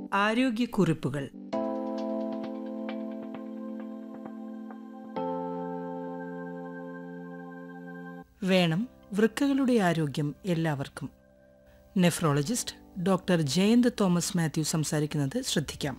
ആരോഗ്യക്കുറിപ്പുകൾ വേണം വൃക്കകളുടെ ആരോഗ്യം എല്ലാവർക്കും nephrologist doctor Jayanth Thomas Mathew സംസാരിക്കുന്നത് ശ്രദ്ധിക്കാം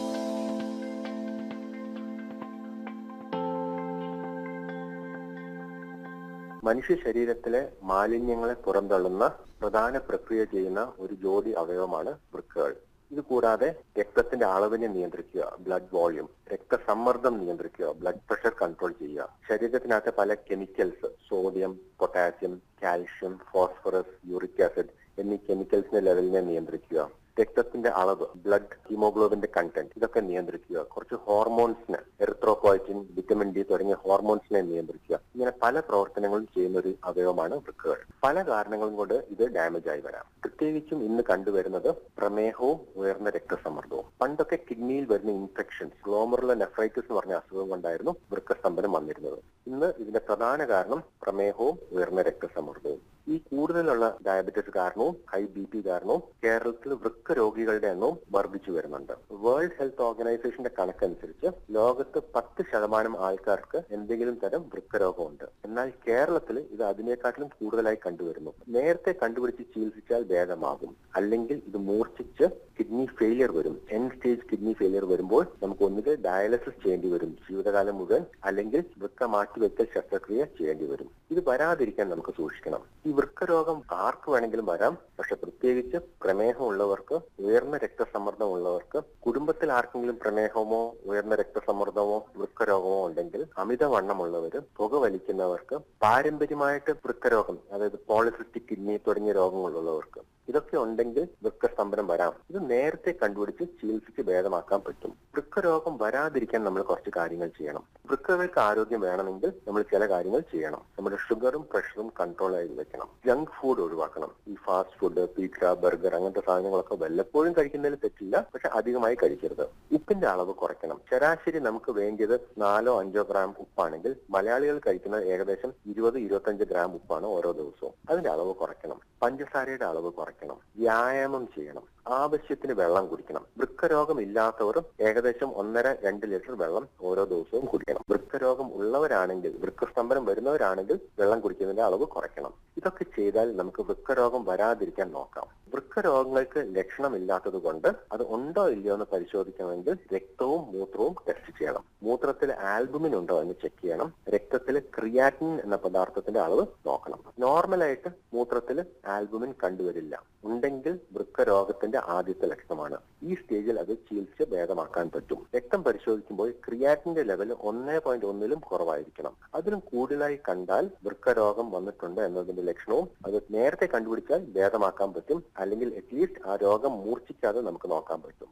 മനുഷ്യ ശരീരത്തിലെ മാലിന്യങ്ങളെ പുറന്തള്ളുന്ന പ്രധാന പ്രക്രിയ ചെയ്യുന്ന ഒരു ജോഡി അവയവമാണ് വൃക്കകൾ ഇത് കൂടാതെ രക്തത്തിന്റെ അളവിനെ നിയന്ത്രിക്കുക ബ്ലഡ് വോള്യൂം രക്തസമ്മർദ്ദം നിയന്ത്രിക്കുക ബ്ലഡ് പ്രഷർ കൺട്രോൾ ചെയ്യുക ശരീരത്തിനകത്തെ പല chemicals sodium potassium calcium phosphorus uric acid എന്നീ കെമിക്കൽസിന്റെ ലെവലിനെ നിയന്ത്രിക്കുക രക്തത്തിന്റെ അളവ് ബ്ലഡ് ഹീമോഗ്ലോബിന്റെ കണ്ടന്റ് ഇതൊക്കെ നിയന്ത്രിക്കുക കുറച്ച് ഹോർമോൺസിനെ എറിത്രോപോയിറ്റിൻ വിറ്റമിൻ ഡി തുടങ്ങിയ ഹോർമോൺസിനെ നിയന്ത്രിക്കുക ഇങ്ങനെ പല പ്രവർത്തനങ്ങളും ചെയ്യുന്ന ഒരു അവയവമാണ് വൃക്കകൾ പല കാരണങ്ങളും കൊണ്ട് ഇത് ഡാമേജ് ആയി വരാം പ്രത്യേകിച്ചും ഇന്ന് കണ്ടുവരുന്നത് പ്രമേഹവും ഉയർന്ന രക്തസമ്മർദ്ദവും പണ്ടൊക്കെ കിഡ്നിയിൽ വരുന്ന ഇൻഫെക്ഷൻസ് ഗ്ലോമറുല നെഫ്രൈറ്റിസ് എന്ന് പറഞ്ഞ അസുഖം കൊണ്ടായിരുന്നു വൃക്കസ്തംഭനം വന്നിരുന്നത് ഇന്ന് ഇതിന്റെ പ്രധാന കാരണം പ്രമേഹവും ഉയർന്ന രക്തസമ്മർദ്ദവും ഈ കൂടുതലുള്ള ഡയബറ്റിസ് കാരണവും ഹൈ ബി പി കാരണവും കേരളത്തിൽ വൃക്ക രോഗികളുടെ എണ്ണവും വർദ്ധിച്ചു വരുന്നുണ്ട് വേൾഡ് ഹെൽത്ത് ഓർഗനൈസേഷന്റെ കണക്കനുസരിച്ച് ലോകത്ത് പത്ത് ശതമാനം ആൾക്കാർക്ക് എന്തെങ്കിലും തരം വൃക്കരോഗമുണ്ട് എന്നാൽ കേരളത്തിൽ ഇത് അതിനേക്കാട്ടിലും കൂടുതലായി കണ്ടുവരുന്നു നേരത്തെ കണ്ടുപിടിച്ച് ചികിത്സിച്ചാൽ ഭേദമാകും അല്ലെങ്കിൽ ഇത് മൂർച്ഛിച്ച് കിഡ്നി ഫെയിലിയർ വരും എൻ സ്റ്റേജ് കിഡ്നി ഫെയിലിയർ വരുമ്പോൾ നമുക്ക് ഒന്നുകിൽ ഡയാലിസിസ് ചെയ്യേണ്ടി വരും ജീവിതകാലം മുഴുവൻ അല്ലെങ്കിൽ വൃക്ക മാറ്റിവെക്കൽ ശസ്ത്രക്രിയ ചെയ്യേണ്ടി വരും ഇത് വരാതിരിക്കാൻ നമുക്ക് സൂക്ഷിക്കണം ഈ വൃക്കരോഗം ആർക്ക് വേണമെങ്കിലും വരാം പക്ഷെ പ്രത്യേകിച്ച് പ്രമേഹമുള്ളവർക്ക് ഉയർന്ന രക്തസമ്മർദ്ദം ഉള്ളവർക്ക് കുടുംബത്തിൽ ആർക്കെങ്കിലും പ്രമേഹമോ ഉയർന്ന രക്തസമ്മർദ്ദമോ വൃക്കരോഗമോ ഉണ്ടെങ്കിൽ അമിതവണ്ണമുള്ളവര് പുക വലിക്കുന്നവർക്ക് പാരമ്പര്യമായിട്ട് വൃക്കരോഗം അതായത് പോളിസിസ്റ്റിക് കിഡ്നി തുടങ്ങിയ രോഗങ്ങളുള്ളവർക്ക് ഇതൊക്കെ ഉണ്ടെങ്കിൽ വൃക്കസ്തംഭനം വരാം ഇത് നേരത്തെ കണ്ടുപിടിച്ച് ചികിത്സിച്ച് ഭേദമാക്കാൻ പറ്റും വൃക്കരോഗം വരാതിരിക്കാൻ നമ്മൾ കുറച്ച് കാര്യങ്ങൾ ചെയ്യണം വൃക്കകൾക്ക് ആരോഗ്യം വേണമെങ്കിൽ നമ്മൾ ചില കാര്യങ്ങൾ ചെയ്യണം നമ്മുടെ ഷുഗറും പ്രഷറും കൺട്രോൾ ആയി വെക്കണം ജങ്ക് ഫുഡ് ഒഴിവാക്കണം ഈ ഫാസ്റ്റ് ഫുഡ് പീസ ബർഗർ അങ്ങനത്തെ സാധനങ്ങളൊക്കെ വല്ലപ്പോഴും കഴിക്കുന്നതിൽ തെറ്റില്ല പക്ഷെ അധികമായി കഴിക്കരുത് ഉപ്പിന്റെ അളവ് കുറയ്ക്കണം ശരാശരി നമുക്ക് വേണ്ടിയത് നാലോ അഞ്ചോ ഗ്രാം ഉപ്പാണെങ്കിൽ മലയാളികൾ കഴിക്കുന്നത് ഏകദേശം ഇരുപത് ഇരുപത്തഞ്ച് ഗ്രാം ഉപ്പാണ് ഓരോ ദിവസവും അതിന്റെ അളവ് കുറയ്ക്കണം പഞ്ചസാരയുടെ അളവ് കുറയ്ക്കണം വ്യായാമം ചെയ്യണം ആവശ്യത്തിന് വെള്ളം കുടിക്കണം വൃക്കരോഗം ഇല്ലാത്തവർ ഏകദേശം ഒന്നര രണ്ട് ലിറ്റർ വെള്ളം ഓരോ ദിവസവും കുടിക്കണം വൃക്കരോഗം ഉള്ളവരാണെങ്കിൽ വൃക്കസ്തംഭനം വരുന്നവരാണെങ്കിൽ വെള്ളം കുടിക്കുന്നതിന്റെ അളവ് കുറയ്ക്കണം ഇതൊക്കെ ചെയ്താൽ നമുക്ക് വൃക്കരോഗം വരാതിരിക്കാൻ നോക്കാം വൃക്കരോഗങ്ങൾക്ക് ലക്ഷണമില്ലാത്തത് കൊണ്ട് അത് ഉണ്ടോ ഇല്ലയോ എന്ന് പരിശോധിക്കണമെങ്കിൽ രക്തവും മൂത്രവും ടെസ്റ്റ് ചെയ്യണം മൂത്രത്തിൽ ആൽബുമിൻ ഉണ്ടോ എന്ന് ചെക്ക് ചെയ്യണം രക്തത്തിൽ ക്രിയാറ്റിൻ എന്ന പദാർത്ഥത്തിന്റെ അളവ് നോക്കണം നോർമലായിട്ട് മൂത്രത്തിൽ ആൽബുമിൻ കണ്ടുവരില്ല ഉണ്ടെങ്കിൽ വൃക്കരോഗത്തിന്റെ ആദ്യത്തെ ലക്ഷണമാണ് ഈ സ്റ്റേജിൽ അത് ചികിത്സിച്ച് ഭേദമാക്കാൻ പറ്റും രക്തം പരിശോധിക്കുമ്പോൾ ക്രിയാറ്റിന്റെ ലെവൽ ഒന്നേ പോയിന്റ് ഒന്നിലും കുറവായിരിക്കണം അതിലും കൂടുതലായി കണ്ടാൽ വൃക്കരോഗം വന്നിട്ടുണ്ട് എന്നതിന്റെ ലക്ഷണവും അത് നേരത്തെ കണ്ടുപിടിച്ചാൽ ഭേദമാക്കാൻ പറ്റും അല്ലെങ്കിൽ അറ്റ്ലീസ്റ്റ് ആ രോഗം മൂർച്ഛിക്കാതെ നമുക്ക് നോക്കാൻ പറ്റും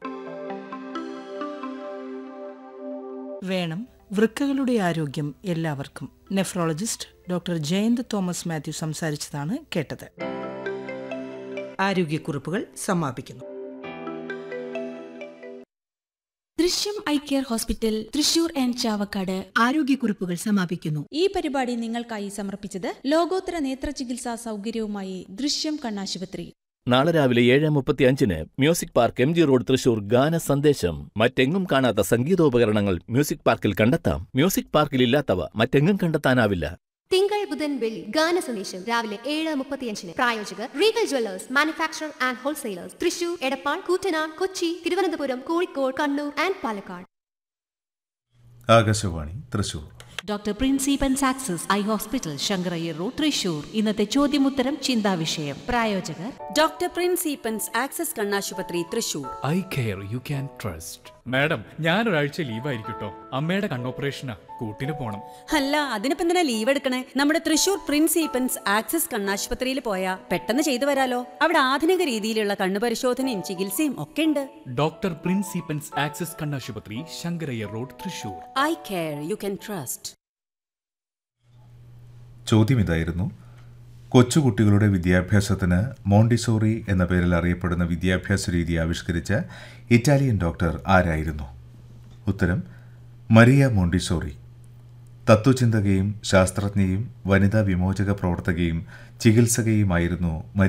വേണം വൃക്കകളുടെ ആരോഗ്യം എല്ലാവർക്കും nephrologist doctor Jayanth Thomas Mathew സംസാരിച്ചതാണ് കേട്ടത് ആരോഗ്യക്കുറിപ്പുകൾ സമാപിക്കുന്നു Drishyam eye care hospital Thrissur and Chavakkad ആരോഗ്യക്കുറിപ്പുകൾ സമാപിക്കുന്നു ഈ പരിപാടി നിങ്ങൾക്കായി സമർപ്പിച്ചത് ലോകോത്തര നേത്ര ചികിത്സാ സൗകര്യവുമായി ദൃശ്യം കണ്ണാശുപത്രി നാളെ രാവിലെ ഏഴ് മുപ്പത്തി അഞ്ചിന് music park M G road Thrissur ഗാന സന്ദേശം മറ്റെങ്ങും കാണാത്ത സംഗീതോപകരണങ്ങൾ മ്യൂസിക് പാർക്കിൽ കണ്ടെത്താം മ്യൂസിക് പാർക്കിൽ ഇല്ലാത്തവ മറ്റെങ്ങും കണ്ടെത്താനാവില്ല തിങ്കൾ ബുധൻ വെള്ളി ഗാന സന്ദേശം രാവിലെ ഏഴ് മുപ്പത്തിയഞ്ചിന് പ്രായോജകർ Regal jewellers manufacture and wholesalers Thrissur Edappal Koottanad Kochi Thiruvananthapuram Kozhikode Kannur and Palakkad Akashvani Thrissur doctor principal success eye hospital Shankarayyar road Thrissur ഇന്നത്തെ ചോദ്യമുത്തരം ചിന്താവിഷയം പ്രായോജകർ ഡോക്ടർ പ്രിൻസിപ്പൻസ് ആക്സസ് കണ്ണാശുപത്രി Thrissur eye care you can trust madam ഞാൻ ഒരാഴ്ച ലീവായിരിക്കട്ടോ അമ്മയുടെ കണ്ണോപ്പറേഷനാ കൂട്ടിന് പോണം അല്ല അതിനിപ്പോ എന്തിനാ ലീവ് എടുക്കണേ നമ്മുടെ തൃശൂർ പ്രിൻസിപ്പൻസ് ആക്സസ് കണ്ണാശുപത്രിയിൽ പോയാ പെട്ടെന്ന് ചെയ്തു വരാലോ അവിടെ ആധുനിക രീതിയിലുള്ള കണ്ണു പരിശോധനയും ചികിത്സയും ഒക്കെ ഉണ്ട് ഡോക്ടർ പ്രിൻസിപ്പൻസ് ആക്സസ് കണ്ണാശുപത്രി Shankarayyar road Thrissur eye care you can trust ചോദ്യം ഇതായിരുന്നു കൊച്ചുകുട്ടികളുടെ വിദ്യാഭ്യാസത്തിന് മോണ്ടിസോറി എന്ന പേരിൽ അറിയപ്പെടുന്ന വിദ്യാഭ്യാസ രീതി ആവിഷ്കരിച്ച ഇറ്റാലിയൻ ഡോക്ടർ ആരായിരുന്നു ഉത്തരം മരിയ മോണ്ടിസോറി തത്വചിന്തകയും ശാസ്ത്രജ്ഞയും വനിതാ വിമോചക പ്രവർത്തകയും ചികിത്സകയുമായിരുന്നു